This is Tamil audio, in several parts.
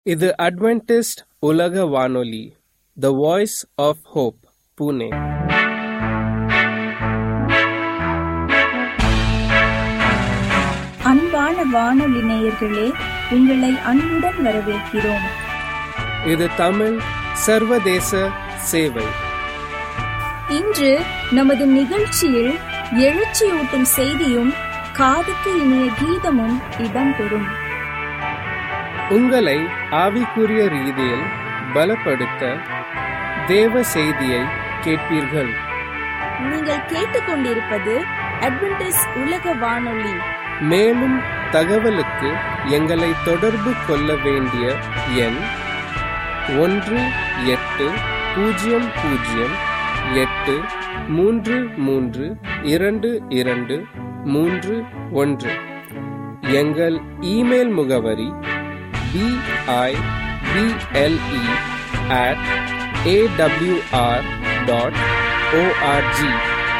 இது அட்வென்டிஸ்ட் உலக வானொலி the Voice of Hope Pune அன்பான வானொலி நேயர்களே உங்களை அன்புடன் வரவேற்கிறோம் இது தமிழ் சர்வதேச சேவை இன்று நமது நிகழ்ச்சியில் எழுச்சியூட்டும் செய்தியும் காதுக்கு இனிய கீதமும் இடம்பெறும் உங்களை ஆவிக்குரிய ரீதியில் பலப்படுத்த தேவ செய்தியை கேட்பீர்கள் நீங்கள் கேட்டுக்கொண்டிருப்பது அட்வென்டிஸ் உலக வானொலி மேலும் தகவலுக்கு எங்களை தொடர்பு கொள்ள வேண்டிய எண் ஒன்று எட்டு பூஜ்ஜியம் பூஜ்ஜியம் எட்டு மூன்று மூன்று இரண்டு இரண்டு மூன்று ஒன்று எங்கள் இமெயில் முகவரி BIBLE at AWR dot ORG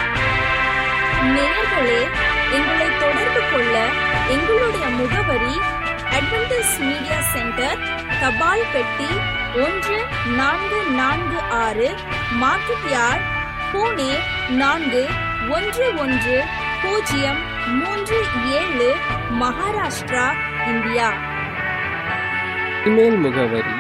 நேயர்களே எங்களை தொடர்பு கொள்ள எங்களுடைய முகவரி அட்வென்டிஸ் மீடியா சென்டர் தபால் பெட்டி ஒன்று நான்கு நான்கு ஆறு மார்க்கெட் யார்ட் பூனே நான்கு ஒன்று ஒன்று பூஜ்ஜியம் மூன்று ஏழு மகாராஷ்டிரா இந்தியா இமெயில் முகவரி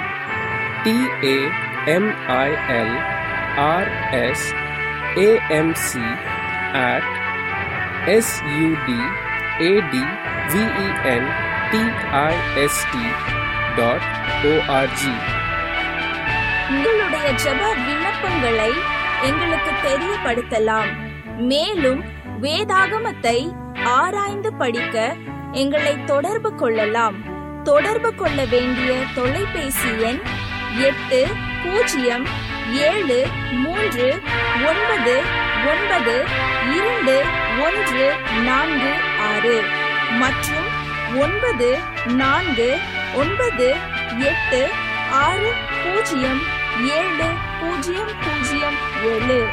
TAMIL RS AMC at SUD AD VEN TIST dot ORG உங்களுடைய ஜெப விண்ணப்பங்களை எங்களுக்கு தெரியப்படுத்தலாம் மேலும் வேதாகமத்தை ஆராய்ந்து படிக்க எங்களை தொடர்பு கொள்ளலாம் தொடர்பு கொள்ள வேண்டிய தொலைபேசி எண் எட்டு பூஜ்ஜியம் ஏழு மூன்று ஒன்பது ஒன்பது இரண்டு ஒன்று நான்கு ஆறு மற்றும் ஒன்பது நான்கு ஒன்பது எட்டு ஆறு பூஜ்ஜியம் ஏழு பூஜ்ஜியம் பூஜ்ஜியம் ஏழு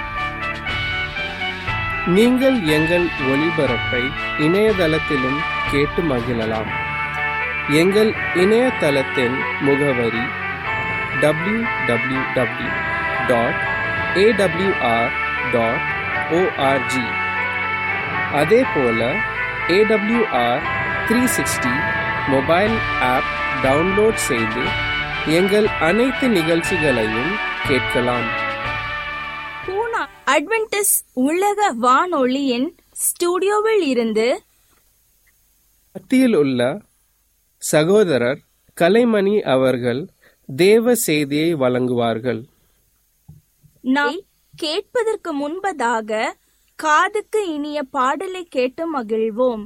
நீங்கள் எங்கள் ஒளிபரப்பை இணையதளத்திலும் கேட்டு மகிழலாம் எங்கள் இணையதளத்தின் முகவரி W W W dot AWR dot ORG அதே போல AWR three sixty mobile app download செய்து எங்கள் அனைத்து நிகழ்ச்சிகளையும் கேட்கலாம் பூனா அட்வென்டிஸ் உலக வானொலியின் ஸ்டுடியோவில் இருந்து மத்தியில் உள்ள சகோதரர் கலைமணி அவர்கள் தேவ செய்தியை வழங்குவார்கள் நாம் கேட்பதற்கு முன்பதாக காதுக்கு இனிய பாடலை கேட்டு மகிழ்வோம்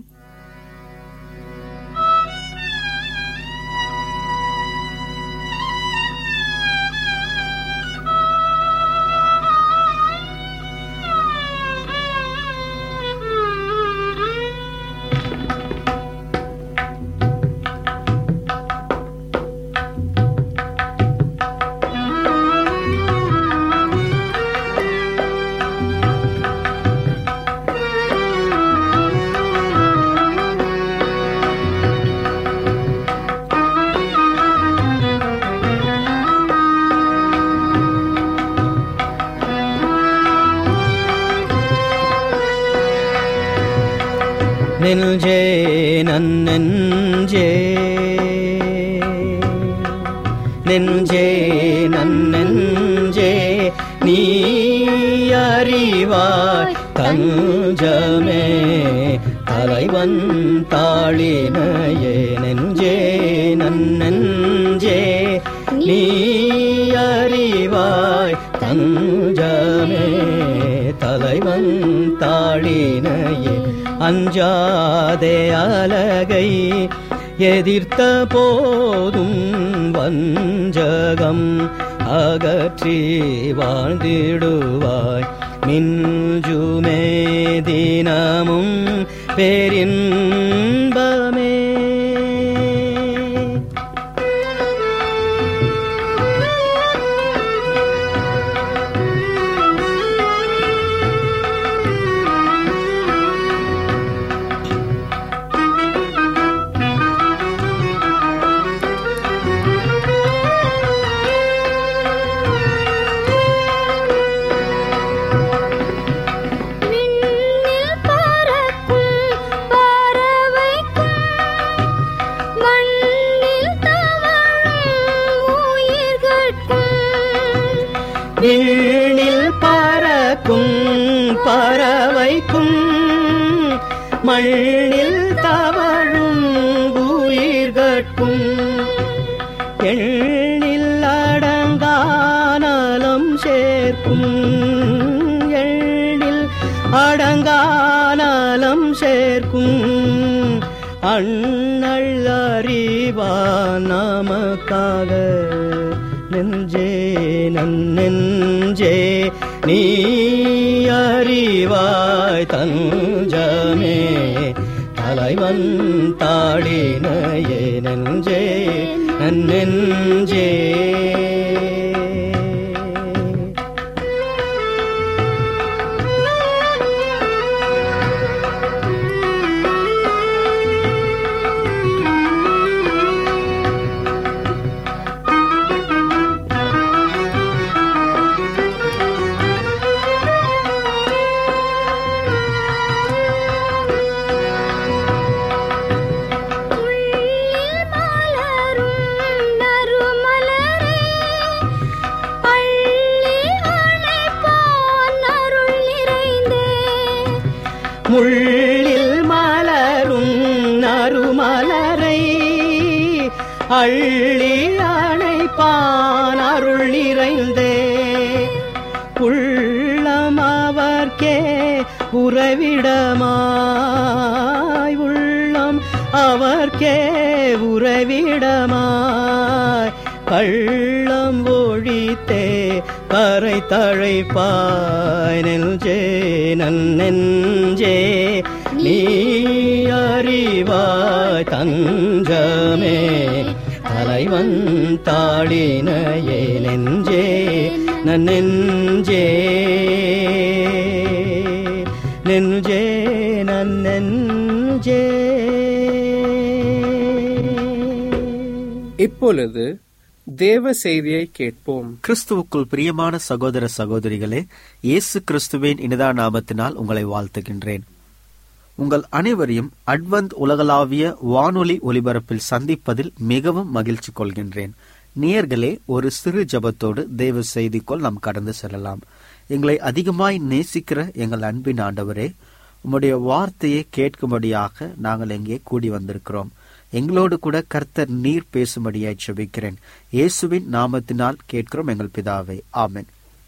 நெஞ்சே நன்னெஞ்சே நெஞ்சே நன்னெஞ்சே நீ அறிவாய் தஞ்சமே தலைவன் தாளினையே நெஞ்சே நன்னெஞ்சே நீ அறிவாய் தஞ்சமே தலைவன் தாளினையே அஞ்சாதே அலகை எதிர்த்த போதும் வஞ்சகம் அகற்றி வாழ்ந்திடுவாய் மின்ஜுமே தினமும் பேரின்பமே விண்ணில் பறக்கும் பறவைக்கும் மண்ணில் தவழும் உயிர்கட்கும் எண்ணில் அடங்கானலம் சேர்க்கும் எண்ணில் அடங்கானலம் சேர்க்கும் அண்ணல் அறிவான் நமக்காக நெஞ்சே நன்னெஞ்சே நீ அறிவாய் தஞ்சமே தலைவன் தாடினையே நெஞ்சே நன்னெஞ்சே முள்ளில் மலரும் நறுமலரை அள்ளி அணைப்பான் அருள் நிறைந்தே உள்ளம் அவர்க்கே உறவிடமாய் உள்ளம் அவர்க்கே உறவிடமாய் கள்ளம் ஒழித்தே கரை தழைப்பாய் நெஞ்சே நன்னெஞ்சே நீ அறிவாய் தஞ்சமே தலைவன் தாளினையே நெஞ்சே நன்னெஞ்சே நெஞ்சே நன்னெஞ்சே இப்பொழுது தேவ செய்தியை கேட்போம் கிறிஸ்துவுக்குள் பிரியமான சகோதர சகோதரிகளே இயேசு கிறிஸ்துவின் இனிதா நாமத்தினால் உங்களை வாழ்த்துகின்றேன் உங்கள் அனைவரையும் அட்வந்த் உலகளாவிய வானொலி ஒலிபரப்பில் சந்திப்பதில் மிகவும் மகிழ்ச்சி கொள்கின்றேன் நேயர்களே ஒரு சிறு ஜபத்தோடு தேவ செய்திக்குள் நாம் கடந்து செல்லலாம் எங்களை அதிகமாய் நேசிக்கிற எங்கள் அன்பின் ஆண்டவரே உம்முடைய வார்த்தையை கேட்கும்படியாக நாங்கள் எங்கே கூடி வந்திருக்கிறோம் எங்களோடு கூட கர்த்தர் நீர் பேசும்படியாய் செபிக்கிறேன் இயேசுவின் நாமத்தினால் கேட்கிறோம் எங்கள் பிதாவே ஆமென்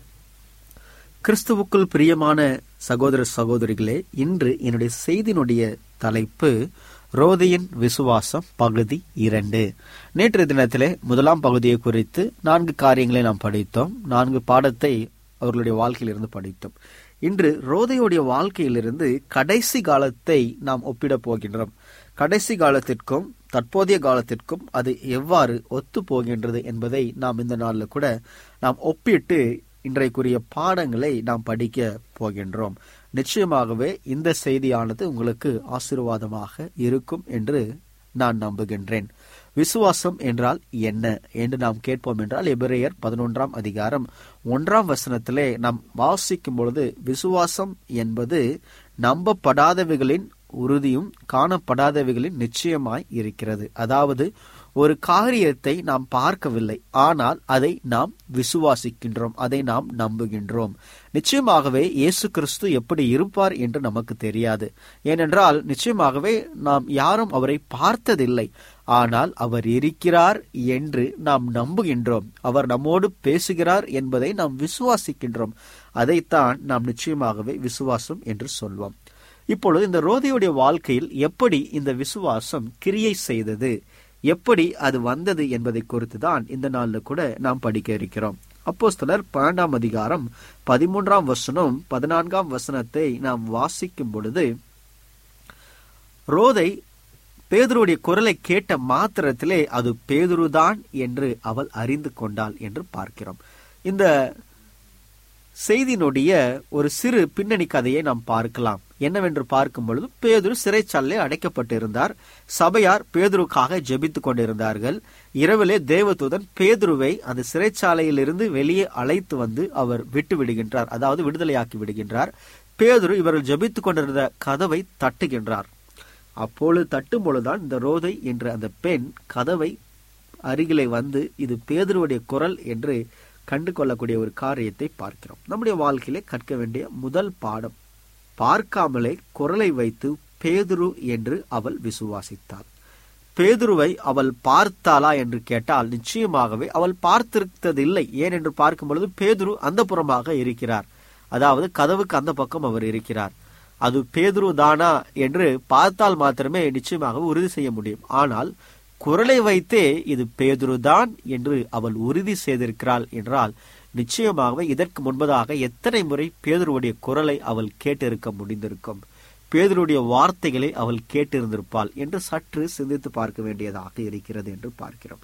கிறிஸ்துவுக்குள் பிரியமான சகோதர சகோதரிகளே இன்று என்னுடைய செய்தியினுடைய தலைப்பு ரோதியின் விசுவாசம் பகுதி இரண்டு நேற்று தினத்திலே முதலாம் பகுதியை குறித்து நான்கு காரியங்களை நாம் படித்தோம் நான்கு பாடத்தை அவர்களுடைய வாழ்க்கையிலிருந்து படித்தோம் இன்று ரோதையுடைய வாழ்க்கையிலிருந்து கடைசி காலத்தை நாம் ஒப்பிடப் போகின்றோம் கடைசி காலத்திற்கும் தற்போதைய காலத்திற்கும் அது எவ்வாறு ஒத்து போகின்றது என்பதை நாம் இந்த நாளில் கூட நாம் ஒப்பிட்டு இன்றைக்குரிய பாடங்களை நாம் படிக்க போகின்றோம் நிச்சயமாகவே இந்த செய்தியானது உங்களுக்கு ஆசீர்வாதமாக இருக்கும் என்று நான் நம்புகின்றேன் விசுவாசம் என்றால் என்ன என்று நாம் கேட்போம் என்றால் எபிரேயர் பதினொன்றாம் அதிகாரம் ஒன்றாம் வசனத்திலே நாம் வாசிக்கும் பொழுது விசுவாசம் என்பது நம்பப்படாதவைகளின் உறுதியும் காணப்படாதவைகளின் நிச்சயமாய் இருக்கிறது அதாவது ஒரு காரியத்தை நாம் பார்க்கவில்லை ஆனால் அதை நாம் விசுவாசிக்கின்றோம் அதை நாம் நம்புகின்றோம் நிச்சயமாகவே இயேசு கிறிஸ்து எப்படி இருப்பார் என்று நமக்கு தெரியாது ஏனென்றால் நிச்சயமாகவே நாம் யாரும் அவரை பார்த்ததில்லை ஆனால் அவர் இருக்கிறார் என்று நாம் நம்புகின்றோம் அவர் நம்மோடு பேசுகிறார் என்பதை நாம் விசுவாசிக்கின்றோம் அதைத்தான் நாம் நிச்சயமாகவே விசுவாசம் என்று சொல்வோம் இப்பொழுது இந்த ரோதியுடைய வாழ்க்கையில் எப்படி இந்த விசுவாசம் கிரியை செய்தது எப்படி அது வந்தது என்பதை குறித்து தான் இந்த நாளில் கூட நாம் படிக்க இருக்கிறோம் அப்போஸ்தலர் பன்னெண்டாம் அதிகாரம் பதிமூன்றாம் வசனம் பதினான்காம் வசனத்தை நாம் வாசிக்கும் பொழுது ரோதை பேதுருடைய குரலை கேட்ட மாத்திரத்திலே அது பேதுருதான் என்று அவள் அறிந்து கொண்டாள் என்று பார்க்கிறோம் இந்த செய்தியினுடைய ஒரு சிறு பின்னணி கதையை நாம் பார்க்கலாம் என்னவென்று பார்க்கும் பொழுது பேதுரு சிறைச்சாலையில் அடைக்கப்பட்டிருந்தார் சபையார் பேதுருக்காக ஜெபித்துக் கொண்டிருந்தார்கள் இரவிலே தேவதூதன் பேதுருவை அந்த சிறைச்சாலையிலிருந்து வெளியே அழைத்து வந்து அவர் விட்டு விடுகின்றார் அதாவது விடுதலையாக்கி விடுகின்றார் பேதுரு இவர்கள் ஜெபித்துக் கொண்டிருந்த கதவை தட்டுகின்றார் அப்பொழுது தட்டும் பொழுதுதான் இந்த ரோதை என்ற அந்த பெண் கதவை அருகிலே வந்து இது பேதுருவுடைய குரல் என்று கண்டு கொள்ளக்கூடிய ஒரு காரியத்தை பார்க்கிறோம் நம்முடைய வாழ்க்கையிலே கற்க வேண்டிய முதல் பாடம் பார்க்காமலே குரலை வைத்து பேதுரு என்று அவள் விசுவாசித்தாள் பேதுருவை அவள் பார்த்தாளா என்று கேட்டால் நிச்சயமாகவே அவள் பார்த்திருத்ததில்லை ஏன் என்று பார்க்கும் பொழுது பேதுரு அந்த புறமாக இருக்கிறார் அதாவது கதவுக்கு அந்த பக்கம் அவர் இருக்கிறார் அது பேதுரு தானா என்று பார்த்தால் மாத்திரமே நிச்சயமாக உறுதி செய்ய முடியும் ஆனால் குரலை வைத்தே இது பேதுருதான் என்று அவள் உறுதி செய்திருக்கிறாள் என்றால் நிச்சயமாகவே இதற்கு முன்பதாக எத்தனை முறை பேதுருவுடைய குரலை அவள் கேட்டிருக்க முடிந்திருக்கும் பேதுருடைய வார்த்தைகளை அவள் கேட்டிருந்திருப்பாள் என்று சற்று சிந்தித்து பார்க்க வேண்டியதாக இருக்கிறது என்று பார்க்கிறோம்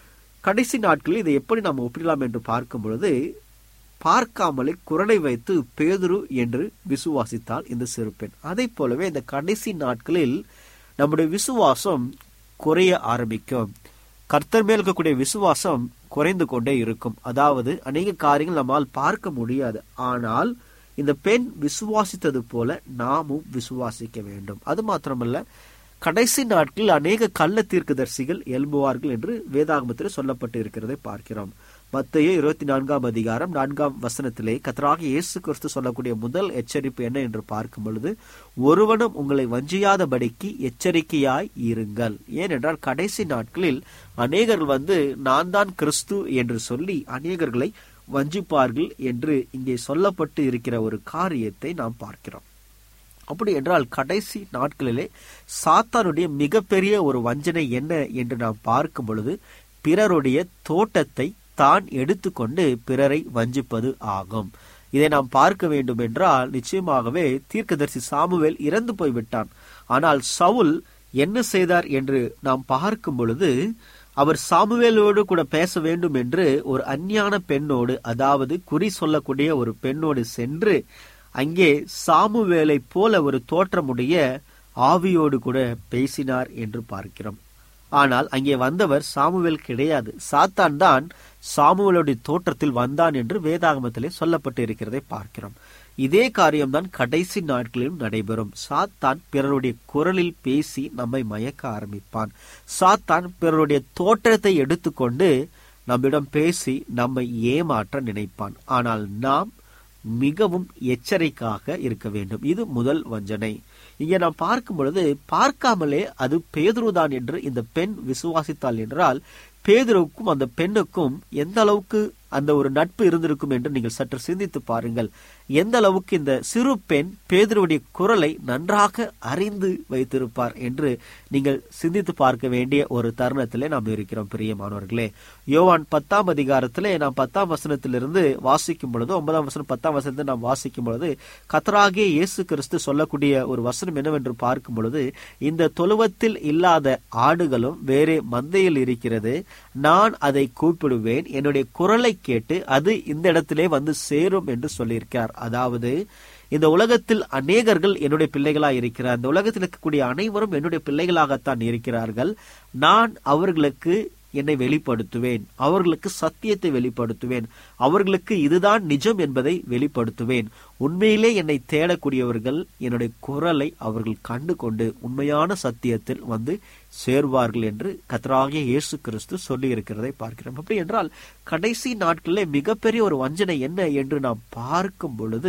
கடைசி நாட்களில் இதை எப்படி நாம் ஒப்பிடலாம் என்று பார்க்கும் பொழுது பார்க்காமலே குரலை வைத்து பேதுரு என்று விசுவாசித்தால் இந்த சிறு பெண் அதை போலவே இந்த கடைசி நாட்களில் நம்முடைய விசுவாசம் குறைய ஆரம்பிக்கும் கர்த்தர் மேல் இருக்கக்கூடிய விசுவாசம் குறைந்து கொண்டே இருக்கும் அதாவது அநேக காரியங்கள் நம்மால் பார்க்க முடியாது ஆனால் இந்த பெண் விசுவாசித்தது போல நாமும் விசுவாசிக்க வேண்டும் அது மாத்திரமல்ல கடைசி நாட்களில் அநேக கள்ள தீர்க்கதரிசிகள் எழும்புவார்கள் என்று வேதாகமத்தில் சொல்லப்பட்டு இருக்கிறதை பார்க்கிறோம் மத்திய இருபத்தி நான்காம் அதிகாரம் நான்காம் வசனத்திலே கத்தராக இயேசு கிறிஸ்து சொல்லக்கூடிய முதல் எச்சரிப்பு என்ன என்று பார்க்கும் பொழுது ஒருவனும் உங்களை வஞ்சியாதபடிக்கு எச்சரிக்கையாய் இருங்கள் ஏனென்றால் கடைசி நாட்களில் அநேகர்கள் வந்து நான் தான் கிறிஸ்து என்று சொல்லி அநேகர்களை வஞ்சிப்பார்கள் என்று இங்கே சொல்லப்பட்டு இருக்கிற ஒரு காரியத்தை நாம் பார்க்கிறோம் அப்படி என்றால் கடைசி நாட்களிலே சாத்தானுடைய மிகப்பெரிய ஒரு வஞ்சனை என்ன என்று நாம் பார்க்கும் பொழுது பிறருடைய தோட்டத்தை தான் எடுத்துக்கொண்டு பிறரை வஞ்சிப்பது ஆகும் இதை நாம் பார்க்க வேண்டும் என்றால் நிச்சயமாகவே தீர்க்கதரிசி சாமுவேல் இறந்து போய்விட்டான் ஆனால் சவுல் என்ன செய்தார் என்று நாம் பார்க்கும் பொழுது அவர் சாமுவேலோடு கூட பேச வேண்டும் என்று ஒரு அஞ்ஞான பெண்ணோடு அதாவது குறி சொல்லக்கூடிய ஒரு பெண்ணோடு சென்று அங்கே சாமுவேலை போல ஒரு தோற்றமுடைய ஆவியோடு கூட பேசினார் என்று பார்க்கிறோம் ஆனால் அங்கே வந்தவர் சாமுவேல் கிடையாது சாத்தான் தான் சாமுவேலுடைய தோற்றத்தில் வந்தான் என்று வேதாகமத்திலே சொல்லப்பட்டு இருக்கிறதை பார்க்கிறோம் இதே காரியம்தான் கடைசி நாட்களிலும் நடைபெறும் சாத்தான் பிறருடைய குரலில் பேசி நம்மை மயக்க ஆரம்பிப்பான் சாத்தான் பிறருடைய தோற்றத்தை எடுத்துக்கொண்டு நம்மிடம் பேசி நம்மை ஏமாற்ற நினைப்பான் ஆனால் நாம் மிகவும் எச்சரிக்கையாக இருக்க வேண்டும் இது முதல் வஞ்சனை இங்கே நாம் பார்க்கும் பொழுது பார்க்காமலே அது பேதுருதான் என்று இந்த பெண் விசுவாசித்தாள் என்றால் பேதுருவுக்கும் அந்த பெண்ணுக்கும் எந்த அளவுக்கு அந்த ஒரு நட்பு இருந்திருக்கும் என்று நீங்கள் சற்று சிந்தித்து பாருங்கள் எந்த அளவுக்கு இந்த சிறு பெண் பேதுருவுடைய குரலை நன்றாக அறிந்து வைத்திருப்பார் என்று நீங்கள் சிந்தித்து பார்க்க வேண்டிய ஒரு தருணத்திலே நாம் இருக்கிறோம் பிரியமானவர்களே யோவான் பத்தாம் அதிகாரத்திலே நாம் பத்தாம் வசனத்திலிருந்து வாசிக்கும் பொழுது ஒன்பதாம் வசனம் பத்தாம் வசனத்தை நாம் வாசிக்கும் பொழுது கத்தராகிய இயேசு கிறிஸ்து சொல்லக்கூடிய ஒரு வசனம் என்னவென்று பார்க்கும் பொழுது இந்த தொழுவத்தில் இல்லாத ஆடுகளும் வேறே மந்தையில் இருக்கிறது நான் அதை கூப்பிடுவேன் என்னுடைய குரலை கேட்டு அது இந்த இடத்திலே வந்து சேரும் என்று சொல்லியிருக்கிறார் அதாவது இந்த உலகத்தில் அநேகர்கள் என்னுடைய பிள்ளைகளாக இருக்கிறார் இந்த உலகத்தில் இருக்கக்கூடிய அனைவரும் என்னுடைய பிள்ளைகளாகத்தான் இருக்கிறார்கள் நான் அவர்களுக்கு என்னை வெளிப்படுத்துவேன் அவர்களுக்கு சத்தியத்தை வெளிப்படுத்துவேன் அவர்களுக்கு இதுதான் நிஜம் என்பதை வெளிப்படுத்துவேன் உண்மையிலே என்னை தேடக்கூடியவர்கள் என்னுடைய குரலை அவர்கள் கண்டு கொண்டு உண்மையான சத்தியத்தில் வந்து சேர்வார்கள் என்று கத்தராகிய இயேசு கிறிஸ்து சொல்லி இருக்கிறதை பார்க்கிறோம் அப்படி என்றால் கடைசி நாட்களிலே மிகப்பெரிய ஒரு வஞ்சனை என்ன என்று நாம் பார்க்கும் பொழுது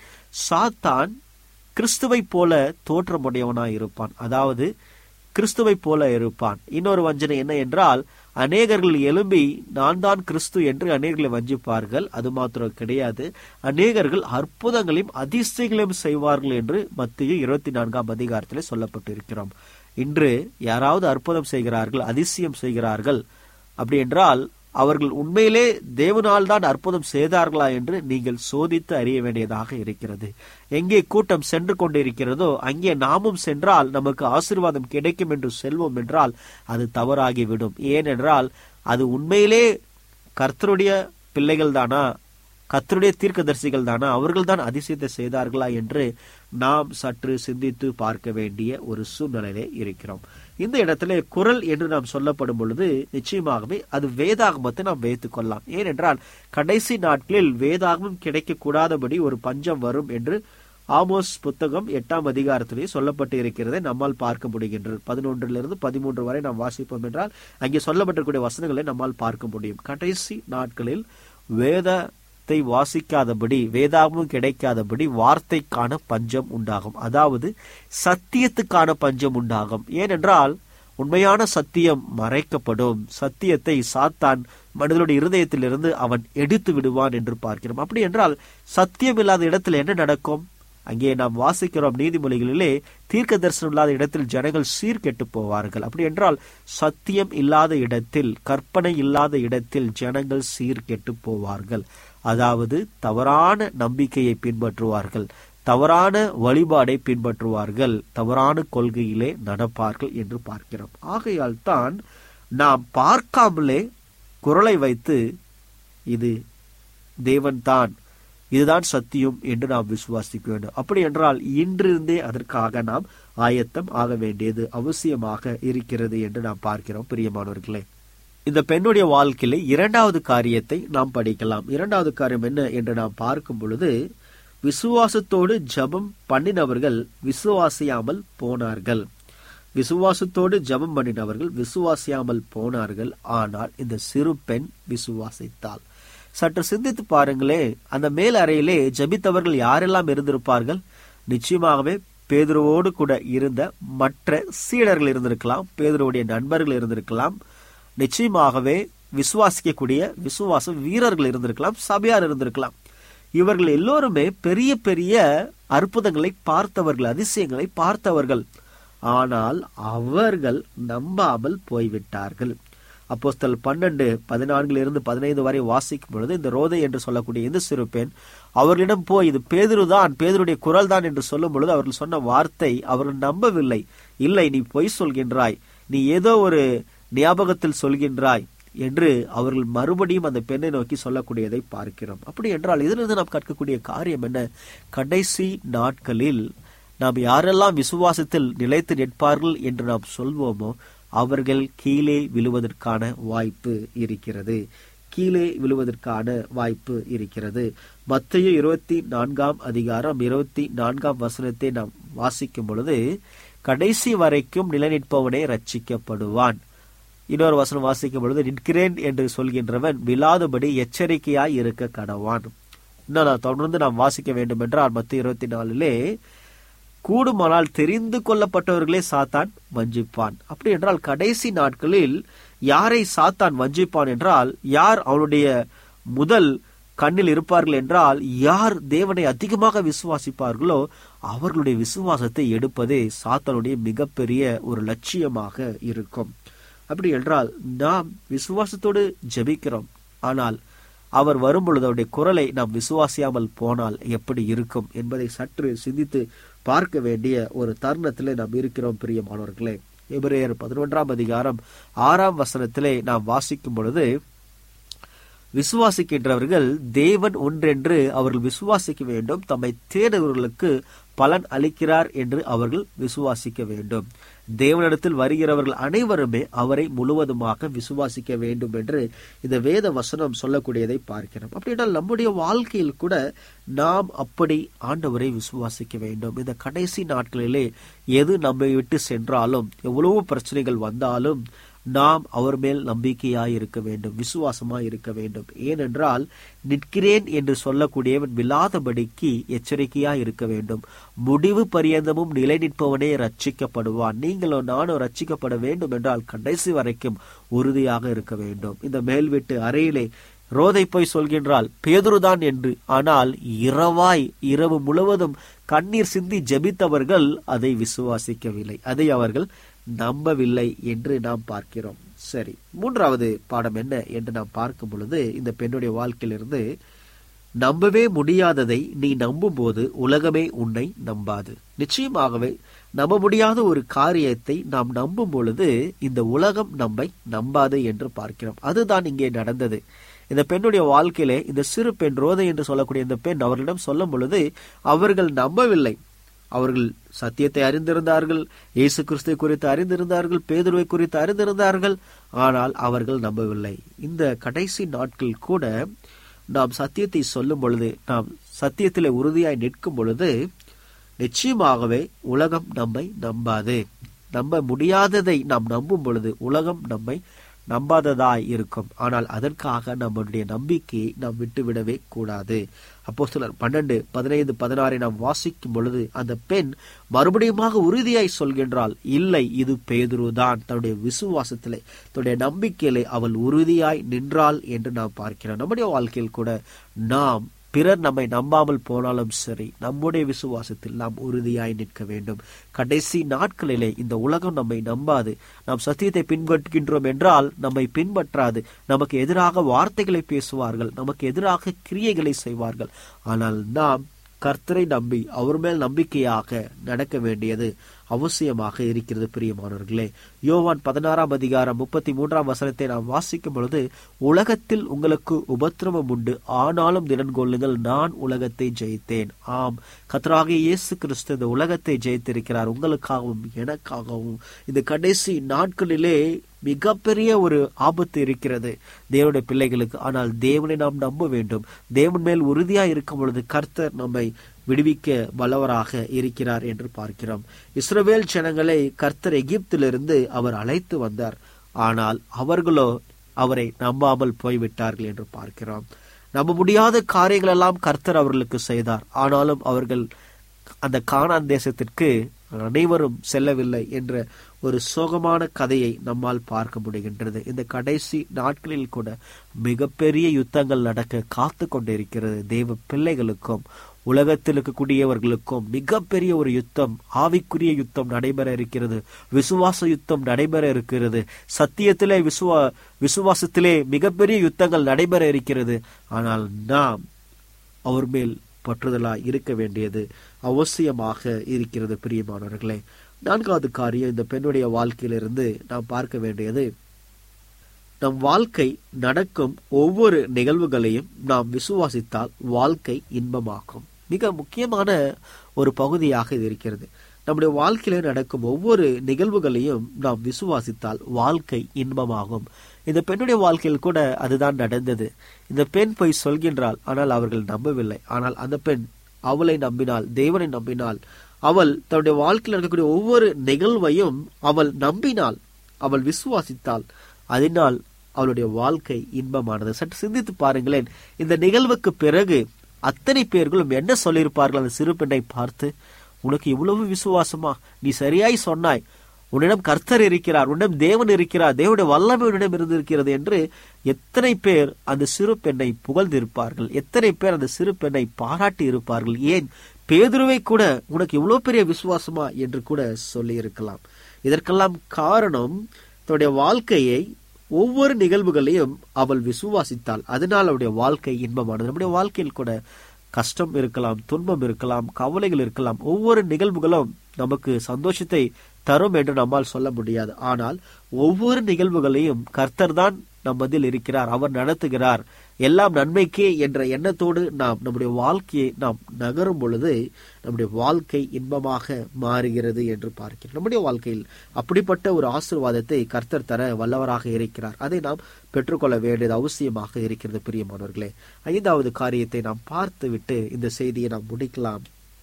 சாத்தான் கிறிஸ்துவை போல தோற்றமுடையவனாய் இருப்பான் அதாவது கிறிஸ்துவை போல இருப்பான் இன்னொரு வஞ்சனை என்ன என்றால் அநேகர்கள் எழும்பி நான் தான் கிறிஸ்து என்று அநேகர்களை வஞ்சிப்பார்கள் அது மாத்திரம் கிடையாது அநேகர்கள் அற்புதங்களையும் அதிசயங்களையும் செய்வார்கள் என்று மத்திய இருபத்தி நான்காம் அதிகாரத்திலே சொல்லப்பட்டிருக்கிறோம் இன்று யாராவது அற்புதம் செய்கிறார்கள் அதிசயம் செய்கிறார்கள் அப்படி என்றால் அவர்கள் உண்மையிலே தேவனால் தான் அற்புதம் செய்தார்களா என்று நீங்கள் சோதித்து அறிய வேண்டியதாக இருக்கிறது எங்கே கூட்டம் சென்று கொண்டிருக்கிறதோ அங்கே நாமும் சென்றால் நமக்கு ஆசீர்வாதம் கிடைக்கும் என்று செல்வோம் என்றால் அது தவறாகிவிடும் ஏனென்றால் அது உண்மையிலே கர்த்தருடைய பிள்ளைகள் தானா கர்த்தருடைய தீர்க்கதரிசிகள் தானா அவர்கள் தான் அதிசயத்தை செய்தார்களா என்று நாம் சற்று சிந்தித்து பார்க்க வேண்டிய ஒரு சூழ்நிலையிலே இருக்கிறோம் இந்த இடத்துல குரல் என்று நாம் சொல்லப்படும் பொழுது நிச்சயமாகவே அது வேதாகமத்தை நாம் வைத்துக் கொள்ளலாம் ஏனென்றால் கடைசி நாட்களில் வேதாகமம் கிடைக்க கூடாதபடி ஒரு பஞ்சம் வரும் என்று ஆமோஸ் புத்தகம் எட்டாம் அதிகாரத்திலே சொல்லப்பட்டு இருக்கிறதை நம்மால் பார்க்க முடிகின்றது பதினொன்றிலிருந்து பதிமூன்று வரை நாம் வாசிப்போம் என்றால் அங்கே சொல்லப்பட்டிருக்கூடிய வசனங்களை நம்மால் பார்க்க முடியும் கடைசி நாட்களில் வேதத்தை வாசிக்காதபடி வேதாகமும் கிடைக்காதபடி வார்த்தைக்கான பஞ்சம் உண்டாகும் அதாவது சத்தியத்துக்கான பஞ்சம் உண்டாகும் ஏனென்றால் உண்மையான சத்தியம் மறைக்கப்படும் சத்தியத்தை சாத்தான் மனிதனுடைய இருதயத்திலிருந்து அவன் எடுத்து விடுவான் என்று பார்க்கிறோம் அப்படி என்றால் சத்தியம் இல்லாத இடத்துல என்ன நடக்கும் அங்கே நாம் வாசிக்கிறோம் நீதிமொழிகளிலே தீர்க்க தரிசனம் இல்லாத இடத்தில் ஜனங்கள் சீர்கெட்டு போவார்கள் அப்படி என்றால் சத்தியம் இல்லாத இடத்தில் கற்பனை இல்லாத இடத்தில் ஜனங்கள் சீர்கெட்டு போவார்கள் அதாவது தவறான நம்பிக்கையை பின்பற்றுவார்கள் தவறான வழிபாடை பின்பற்றுவார்கள் தவறான கொள்கையிலே நடப்பார்கள் என்று பார்க்கிறோம் ஆகையால் தான் நாம் பார்க்காமலே குரலை வைத்து இது தேவன்தான் இதுதான் சத்தியம் என்று நாம் விசுவாசிக்க வேண்டும் அப்படி என்றால் இன்றிருந்தே அதற்காக நாம் ஆயத்தம் ஆக வேண்டியது அவசியமாக இருக்கிறது என்று நாம் பார்க்கிறோம் பிரியமானவர்களே இந்த பெண்ணுடைய வாழ்க்கையில இரண்டாவது காரியத்தை நாம் படிக்கலாம் இரண்டாவது காரியம் என்ன என்று நாம் பார்க்கும் பொழுது விசுவாசத்தோடு ஜபம் பண்ணினவர்கள் விசுவாசியாமல் போனார்கள் விசுவாசத்தோடு ஜபம் பண்ணினவர்கள் விசுவாசியாமல் போனார்கள் ஆனால் இந்த சிறு பெண் விசுவாசித்தாள் சற்று சிந்தித்து பாருங்களே அந்த மேல் அறையிலே ஜபித்தவர்கள் யாரெல்லாம் இருந்திருப்பார்கள் நிச்சயமாகவே பேதுருவோடு கூட இருந்த மற்ற சீடர்கள் இருந்திருக்கலாம் பேதுருவுடைய நண்பர்கள் இருந்திருக்கலாம் நிச்சயமாகவே விசுவாசிக்கக்கூடிய விசுவாச வீரர்கள் இருந்திருக்கலாம் சபையார் இருந்திருக்கலாம் இவர்கள் எல்லோருமே பெரிய பெரிய அற்புதங்களை பார்த்தவர்கள் அதிசயங்களை பார்த்தவர்கள் ஆனால் அவர்கள் நம்பாமல் போய்விட்டார்கள் அப்போஸ்தல் பன்னெண்டு பதினான்கில் இருந்து பதினைந்து வரை வாசிக்கும் பொழுது இந்த ரோதை என்று சொல்லக்கூடிய இந்த சிறு பெண் அவர்களிடம் போய் இது பேதுருதான் பேதருடைய குரல் தான் என்று சொல்லும் பொழுது அவர்கள் சொன்ன வார்த்தை அவர்கள் நம்பவில்லை இல்லை நீ பொய் சொல்கின்றாய் நீ ஏதோ ஒரு ஞாபகத்தில் சொல்கின்றாய் என்று அவர்கள் மறுபடியும் அந்த பெண்ணை நோக்கி சொல்லக்கூடியதை பார்க்கிறோம் அப்படி என்றால் இதிலிருந்து நாம் கற்கக்கூடிய காரியம் என்ன கடைசி நாட்களில் நாம் யாரெல்லாம் விசுவாசத்தில் நிலைத்து நிற்பார்கள் என்று நாம் சொல்வோமோ அவர்கள் கீழே விழுவதற்கான வாய்ப்பு இருக்கிறது கீழே விழுவதற்கான வாய்ப்பு இருக்கிறது மத்திய இருபத்தி நான்காம் அதிகாரம் இருபத்தி நான்காம் வசனத்தை நாம் வாசிக்கும் பொழுது கடைசி வரைக்கும் நிலைநிற்பவனே ரட்சிக்கப்படுவான் இன்னொரு வசனம் வாசிக்கும் பொழுது நிற்கிறேன் என்று சொல்கின்றவன் விழாதபடி எச்சரிக்கையாய் இருக்க கடவான் இன்னும் நான் தொடர்ந்து நாம் வாசிக்க வேண்டும் என்றால் மத்திய இருபத்தி நாலிலே கூடுமானால் தெரிந்து கொள்ளப்பட்டவர்களே சாத்தான் வஞ்சிப்பான் அப்படி என்றால் கடைசி நாட்களில் யாரை சாத்தான் வஞ்சிப்பான் என்றால் யார் அவனுடைய முதல் கண்ணில் இருப்பார்கள் என்றால் யார் தேவனை அதிகமாக விசுவாசிப்பார்களோ அவர்களுடைய விசுவாசத்தை எடுப்பதே சாத்தானுடைய மிகப்பெரிய ஒரு லட்சியமாக இருக்கும் அப்படி என்றால் நாம் விசுவாசத்தோடு ஜெபிக்கிறோம் ஆனால் அவர் வரும்பொழுது அவருடைய குரலை நாம் விசுவாசியாமல் போனால் எப்படி இருக்கும் என்பதை சற்று சிந்தித்து பார்க்க வேண்டிய ஒரு தருணத்திலே நாம் இருக்கிறோம் பிரியமானவர்களே எபிரேயர் பதினொன்றாம் அதிகாரம் ஆறாம் வசனத்திலே நாம் வாசிக்கும் பொழுது விசுவாசிக்கின்றவர்கள் தேவன் ஒன்றென்று அவர்கள் விசுவாசிக்க வேண்டும் தம்மை தேடுபவர்களுக்கு பலன் அளிக்கிறார் என்று அவர்கள் விசுவாசிக்க வேண்டும் தேவனிடத்தில் வருகிறவர்கள் அனைவருமே அவரை முழுவதுமாக விசுவாசிக்க வேண்டும் என்று இந்த வேத வசனம் சொல்லக்கூடியதை பார்க்கிறோம் அப்படின்னால் நம்முடைய வாழ்க்கையில் கூட நாம் அப்படி ஆண்டவரை விசுவாசிக்க வேண்டும் இந்த கடைசி நாட்களிலே எது நம்மை விட்டு சென்றாலும் எவ்வளவு பிரச்சனைகள் வந்தாலும் நாம் அவர் மேல் நம்பிக்கையாய் இருக்க வேண்டும் விசுவாசமாய் இருக்க வேண்டும் ஏனென்றால் நிற்கிறேன் என்று சொல்லக்கூடியவன் விழாதபடிக்கு எச்சரிக்கையாய் இருக்க வேண்டும் முடிவு பரியந்தமும் நிலை நிற்பவனே ரட்சிக்கப்படுவான் நீங்களும் நானும் ரட்சிக்கப்பட வேண்டும் என்றால் கடைசி வரைக்கும் உறுதியாக இருக்க வேண்டும் இந்த மேல் வீட்டு அறையிலே ரோதை போய் சொல்கின்றால் பேதுருதான் என்று ஆனால் இரவாய் இரவு முழுவதும் கண்ணீர் சிந்தி ஜெபித்தவர்கள் அதை விசுவாசிக்கவில்லை அதை அவர்கள் நம்பவில்லை என்று நாம் பார்க்கிறோம் சரி மூன்றாவது பாடம் என்ன என்று நாம் பார்க்கும் பொழுது இந்த பெண்ணுடைய வாழ்க்கையிலிருந்து நம்பவே முடியாததை நீ நம்பும் போது உலகமே உன்னை நம்பாது நிச்சயமாகவே நம்ப முடியாத ஒரு காரியத்தை நாம் நம்பும் பொழுது இந்த உலகம் நம்மை நம்பாது என்று பார்க்கிறோம் அதுதான் இங்கே நடந்தது இந்த பெண்ணுடைய வாழ்க்கையிலே இந்த சிறு பெண் ரோதை என்று சொல்லக்கூடிய இந்த பெண் அவர்களிடம் சொல்லும் பொழுது அவர்கள் நம்பவில்லை அவர்கள் சத்தியத்தை அறிந்திருந்தார்கள் இயேசு கிறிஸ்துவை குறித்து அறிந்திருந்தார்கள் பேதுருவை குறித்து அறிந்திருந்தார்கள் ஆனால் அவர்கள் நம்பவில்லை இந்த கடைசி நாட்கள் கூட நாம் சத்தியத்தை சொல்லும் பொழுது நாம் சத்தியத்திலே உறுதியாய் நிற்கும் பொழுது நிச்சயமாகவே உலகம் நம்மை நம்பாது நம்ப முடியாததை நாம் நம்பும் பொழுது உலகம் நம்மை நம்பாததாய் இருக்கும் ஆனால் அதற்காக நம்முடைய நம்பிக்கையை நாம் விட்டுவிடவே கூடாது அப்போ சிலர் பன்னெண்டு பதினைந்து பதினாறை நாம் வாசிக்கும் பொழுது அந்த பெண் மறுபடியுமாக உறுதியாய் சொல்கின்றாள் இல்லை இது பேதுருதான் தன்னுடைய விசுவாசத்திலே தன்னுடைய நம்பிக்கையிலே அவள் உறுதியாய் நின்றாள் என்று நாம் பார்க்கிறோம் நம்முடைய வாழ்க்கையில் கூட நாம் பிறர் நம்மை நம்பாமல் போனாலும் சரி நம்முடைய விசுவாசத்தில் நாம் உறுதியாய் நிற்க வேண்டும் கடைசி நாட்களிலே இந்த உலகம் நம்மை நம்பாது நாம் சத்தியத்தை பின்பற்றுகின்றோம் என்றால் நம்மை பின்பற்றாது நமக்கு எதிராக வார்த்தைகளை பேசுவார்கள் நமக்கு எதிராக கிரியைகளை செய்வார்கள் ஆனால் நாம் கர்த்தரை நம்பி அவர் மேல் நம்பிக்கையாக நடக்க வேண்டியது அவசியமாக இருக்கிறது பிரியமானவர்களே யோவான் பதினாறாம் அதிகாரம் முப்பத்தி மூன்றாம் வசனத்தை நாம் வாசிக்கும் பொழுது உலகத்தில் உங்களுக்கு உபத்திரவம் உண்டு ஆனாலும் திடன் கொள்ளுங்கள் நான் உலகத்தை ஜெயித்தேன் ஆம் கத்தராக இயேசு கிறிஸ்து இந்த உலகத்தை ஜெயித்திருக்கிறார் உங்களுக்காகவும் எனக்காகவும் இந்த கடைசி நாட்களிலே மிகப்பெரிய ஒரு ஆபத்து இருக்கிறது தேவனுடைய பிள்ளைகளுக்கு ஆனால் தேவனை நாம் நம்ப வேண்டும் தேவன் மேல் உறுதியா இருக்கும் பொழுது கர்த்தர் நம்மை விடுவிக்க வல்லவராக இருக்கிறார் என்று பார்க்கிறோம் இஸ்ரவேல் ஜனங்களை கர்த்தர் எகிப்திலிருந்து அவர் அழைத்து வந்தார் ஆனால் அவர்களோ அவரை நம்பாமல் போய்விட்டார்கள் என்று பார்க்கிறோம் நம்ப முடியாத காரியங்கள் எல்லாம் கர்த்தர் அவர்களுக்கு செய்தார் ஆனாலும் அவர்கள் அந்த கானான் தேசத்திற்கு அனைவரும் செல்லவில்லை என்ற ஒரு சோகமான கதையை நம்மால் பார்க்க முடிகின்றது இந்த கடைசி நாட்களில் கூட மிகப்பெரிய யுத்தங்கள் நடக்க காத்து கொண்டிருக்கிறது தேவ பிள்ளைகளுக்கும் உலகத்தில் இருக்கக்கூடியவர்களுக்கும் மிகப்பெரிய ஒரு யுத்தம் ஆவிக்குரிய யுத்தம் நடைபெற இருக்கிறது விசுவாச யுத்தம் நடைபெற இருக்கிறது சத்தியத்திலே விசுவா விசுவாசத்திலே மிகப்பெரிய யுத்தங்கள் நடைபெற இருக்கிறது ஆனால் நாம் அவர் மேல் பற்றுதலாய் இருக்க வேண்டியது அவசியமாக இருக்கிறது பிரியமானவர்களே நான்காவது காரியம் இந்த பெண்ணுடைய வாழ்க்கையிலிருந்து நாம் பார்க்க வேண்டியது நம் வாழ்க்கை நடக்கும் ஒவ்வொரு நிகழ்வுகளையும் நாம் விசுவாசித்தால் வாழ்க்கை இன்பமாகும் மிக முக்கியமான ஒரு பகுதியாக இது இருக்கிறது நம்முடைய வாழ்க்கையில நடக்கும் ஒவ்வொரு நிகழ்வுகளையும் நாம் விசுவாசித்தால் வாழ்க்கை இன்பமாகும் இந்த பெண்ணுடைய வாழ்க்கையில் கூட அதுதான் நடந்தது இந்த பெண் போய் சொல்கின்றாள் ஆனால் அவர்கள் நம்பவில்லை ஆனால் அந்த பெண் அவளை நம்பினாள் தேவனை நம்பினாள் அவள் தன்னுடைய வாழ்க்கையில் நடக்கக்கூடிய ஒவ்வொரு நிகழ்வையும் அவள் நம்பினாள் அவள் விசுவாசித்தாள் அதனால் அவளுடைய வாழ்க்கை இன்பமானது சற்று சிந்தித்து பாருங்களேன் இந்த நிகழ்வுக்கு பிறகு அத்தனை பேர்களும் என்ன சொல்லியிருப்பார்கள் அந்த சிறு பெண்ணை பார்த்து உனக்கு இவ்வளவு விசுவாசமா நீ சரியாய் சொன்னாய் உன்னிடம் கர்த்தர் இருக்கிறார் உன்னிடம் தேவன் இருக்கிறார் தேவனுடைய வல்லமை உன்னிடம் இருந்திருக்கிறது என்று எத்தனை பேர் அந்த சிறு பெண்ணை புகழ்ந்திருப்பார்கள் எத்தனை பேர் அந்த சிறு பெண்ணை பாராட்டி இருப்பார்கள் ஏன் பேதுருவை கூட உனக்கு இவ்வளவு பெரிய விசுவாசமா என்று கூட சொல்லி இருக்கலாம் இதற்கெல்லாம் காரணம் தன்னுடைய வாழ்க்கையை ஒவ்வொரு நிகழ்வுகளையும் அவள் விசுவாசித்தாள் அதனால் அவருடைய வாழ்க்கை இன்பமானது நம்முடைய வாழ்க்கையில் கூட கஷ்டம் இருக்கலாம் துன்பம் இருக்கலாம் கவலைகள் இருக்கலாம் ஒவ்வொரு நிகழ்வுகளும் நமக்கு சந்தோஷத்தை தரும் என்று நம்மால் சொல்ல முடியாது ஆனால் ஒவ்வொரு நிகழ்வுகளையும் கர்த்தர் தான் நம் மத்தியில் இருக்கிறார் அவர் நடத்துகிறார் எல்லாம் நன்மைக்கே என்ற எண்ணத்தோடு நாம் நம்முடைய வாழ்க்கையை நாம் நகரும் பொழுது நம்முடைய வாழ்க்கை இன்பமாக மாறுகிறது என்று பார்க்கிறோம் நம்முடைய வாழ்க்கையில் அப்படிப்பட்ட ஒரு ஆசீர்வாதத்தை கர்த்தர் தர வல்லவராக இருக்கிறார் அதை நாம் பெற்றுக்கொள்ள வேண்டியது அவசியமாக இருக்கிறது பிரியமானவர்களே ஐந்தாவது காரியத்தை நாம் பார்த்துவிட்டு இந்த செய்தியை நாம் முடிக்கலாம்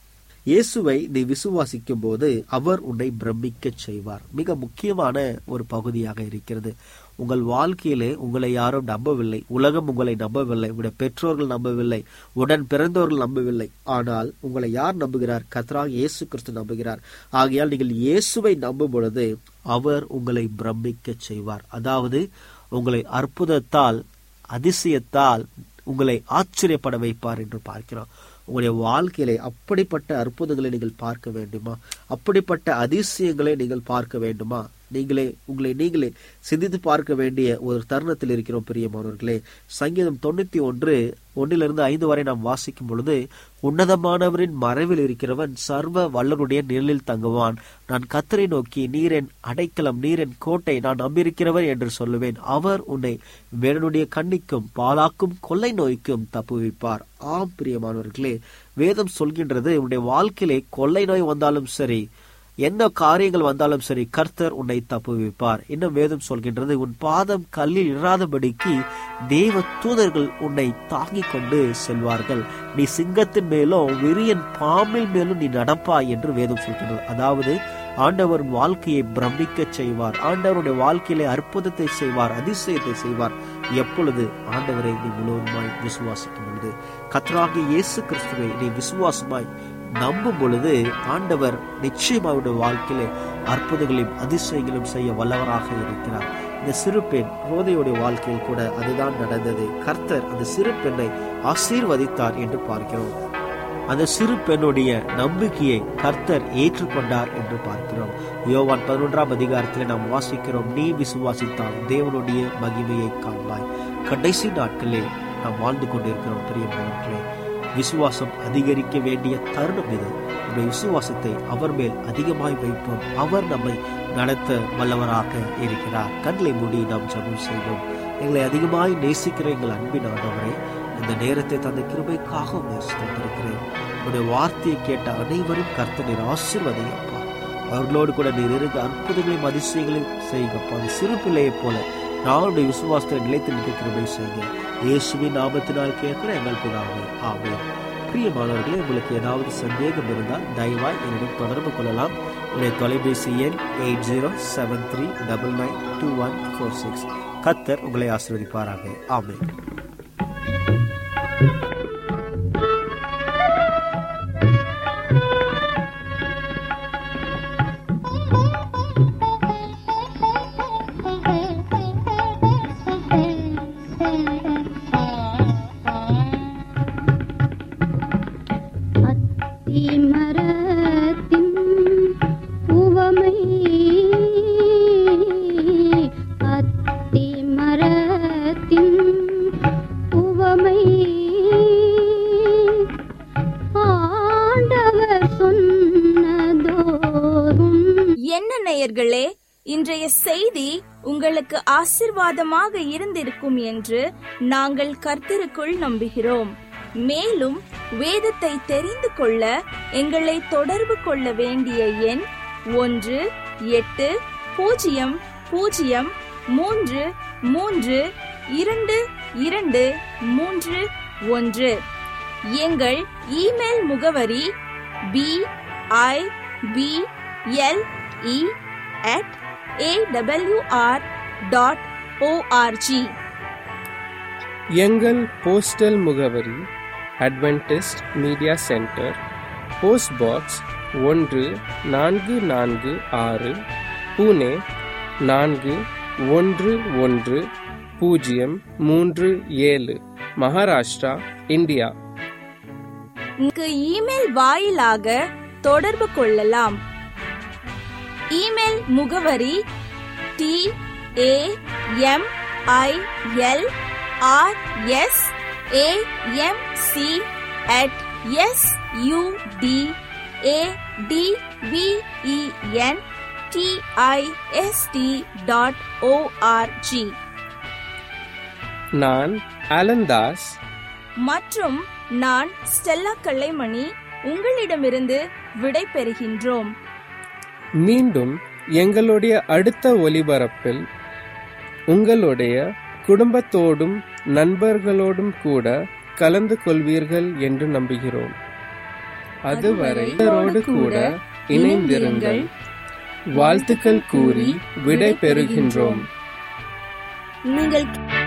இயேசுவை நீ விசுவாசிக்கும் போது அவர் உன்னை பிரமிக்க செய்வார் மிக முக்கியமான ஒரு பகுதியாக இருக்கிறது உங்கள் வாழ்க்கையிலே உங்களை யாரும் நம்பவில்லை உலகம் உங்களை நம்பவில்லை உங்களுடைய பெற்றோர்கள் நம்பவில்லை உடன் பிறந்தவர்கள் நம்பவில்லை ஆனால் உங்களை யார் நம்புகிறார் கத்ராக இயேசு கிறிஸ்து நம்புகிறார் ஆகையால் நீங்கள் இயேசுவை நம்பும் பொழுது அவர் உங்களை பிரமிக்க செய்வார் அதாவது உங்களை அற்புதத்தால் அதிசயத்தால் உங்களை ஆச்சரியப்பட வைப்பார் என்று பார்க்கிறோம் உங்களுடைய வாழ்க்கையிலே அப்படிப்பட்ட அற்புதங்களை நீங்கள் பார்க்க வேண்டுமா அப்படிப்பட்ட அதிசயங்களை நீங்கள் பார்க்க வேண்டுமா நீங்களே உங்களை நீங்களே சிந்தித்து பார்க்க வேண்டிய ஒரு தருணத்தில் இருக்கிறோம் பிரியமானவர்களே சங்கீதம் தொண்ணூத்தி ஒன்று ஒன்னிலிருந்து ஐந்து வரை நாம் வாசிக்கும் பொழுது உன்னதமானவரின் மறைவில் இருக்கிறவன் சர்வ வல்லருடைய நிழலில் தங்குவான் நான் கத்தரை நோக்கி நீரென் அடைக்கலம் நீரென் கோட்டை நான் நம்பியிருக்கிறவர் என்று சொல்லுவேன் அவர் உன்னை வேடனுடைய கண்ணிக்கும் பாலாக்கும் கொள்ளை நோய்க்கும் தப்புவிப்பார் ஆம் பிரியமானவர்களே வேதம் சொல்கின்றது உன்னுடைய வாழ்க்கையிலே கொள்ளை நோய் வந்தாலும் சரி என்ன காரியங்கள் வந்தாலும் சரி கர்த்தர் உன்னை தப்புவிப்பார் இன்னும் வேதம் சொல்கின்றது உன் பாதம் கல்லில் இராதபடிக்கு தேவ தூதர்கள் உன்னை தாங்கிக் கொண்டு செல்வார்கள் நீ சிங்கத்தின் மேலும் விரியன் பாம்பில் மேலும் நீ நடப்பாய் என்று வேதம் சொல்கின்றது அதாவது ஆண்டவர் வாழ்க்கையை பிரமிக்க செய்வார் ஆண்டவருடைய வாழ்க்கையிலே அற்புதத்தை செய்வார் அதிசயத்தை செய்வார் எப்பொழுது ஆண்டவரை நீ முழுவதுமாய் விசுவாசிக்கும் பொழுது கத்தராகிய இயேசு கிறிஸ்துவை நீ விசுவாசமாய் நம்பும் பொழுது ஆண்டவர் நிச்சயம் அவருடைய வாழ்க்கையிலே அற்புதங்களையும் அதிசயங்களும் செய்ய வல்லவராக இருக்கிறார் இந்த சிறு பெண் ரோதையுடைய வாழ்க்கையில் கூட அதுதான் நடந்தது கர்த்தர் அந்த சிறு பெண்ணை ஆசீர்வதித்தார் என்று பார்க்கிறோம் அந்த சிறு பெண்ணுடைய நம்பிக்கையை கர்த்தர் ஏற்றுக்கொண்டார் என்று பார்க்கிறோம் யோவான் பதினொன்றாம் அதிகாரத்தில் நாம் வாசிக்கிறோம் நீ விசுவாசித்தால் தேவனுடைய மகிமையை காண்பாய் கடைசி நாட்களே நாம் வாழ்ந்து கொண்டிருக்கிறோம் பிரியமானவர்களே விசுவாசம் அதிகரிக்க வேண்டிய தருணம் இது நம்முடைய விசுவாசத்தை அவர் மேல் அதிகமாய் வைப்போம் அவர் நம்மை நடத்த வல்லவராக இருக்கிறார் கண்களை மூடி நாம் ஜெபம் செய்வோம் எங்களை அதிகமாய் நேசிக்கிற எங்கள் அன்பின் ஆண்டவரே இந்த நேரத்தை தந்த கிருபைக்காக உங்களை ஸ்தோத்திருக்கிறேன் உங்களுடைய வார்த்தையை கேட்ட அனைவரும் கர்த்தனின் ஆசீர்வதியப்பா அவர்களோடு கூட நீர் இருந்த அற்புதங்களையும் அதிசயங்களையும் செய்யுங்கப்பா அந்த சிறு பிள்ளையைப் போல நாளுடைய விசுவாசத்தை நிலைத்து நிற்க கிருபை செய்யுங்க இயேசுவின் நாமத்தினால் கேட்கிற எங்கள் பிதாவே ஆமே பிரியமானவர்களே உங்களுக்கு ஏதாவது சந்தேகம் இருந்தால் தயவாய் என்னிடம் தொடர்பு கொள்ளலாம் என்னுடைய தொலைபேசி எண் eight zero seven three double nine two one four six கத்தர் உங்களை ஆசீர்வதிப்பாராக ஆமென் அத்திமரத்தின் உவமை அத்திமரத்தின் உவமை ஆண்டவர் சொன்னதோறும் என்ன நேயர்களே இன்றைய செய்தி உங்களுக்கு ஆசிர்வாதமாக இருந்திருக்கும் என்று நாங்கள் கர்த்தருக்குள் நம்புகிறோம் மேலும் வேதத்தை தெரிந்து கொள்ள எங்களை தொடர்பு கொள்ள வேண்டிய எண் ஒன்று எட்டு பூஜ்ஜியம் பூஜ்ஜியம் மூன்று மூன்று இரண்டு இரண்டு மூன்று ஒன்று எங்கள் இமெயில் முகவரி B I B L E at AWR dot ORG எங்கள் போஸ்டல் முகவரி Adventist Media Centre post box ஒன்று நான்கு நான்கு ஆறு புனே நான்கு ஒன்று ஒன்று பூஜ்ஜியம் மூன்று ஏழு மகாராஷ்டிரா இந்தியா இங்கு இமெயில் வாயிலாக தொடர்பு கொள்ளலாம் இமெயில் முகவரி T A M I L R S A M C at S U D A D V E N T I S T dot ORG நான் அலந்தாஸ் மற்றும் நான் ஸ்டெல்லா கல்லைமணி உங்களிடமிருந்து விடை பெறுகின்றோம் மீண்டும் எங்களுடைய அடுத்த ஒலிபரப்பில் உங்களுடைய குடும்பத்தோடும் நண்பர்களோடும் கூட கலந்து கொள்வீர்கள் என்று நம்புகிறோம் அதுவரை இவரோடு கூட இணைந்திருங்கள் வாழ்த்துக்கள் கூறி விடை பெறுகின்றோம் நீங்கள்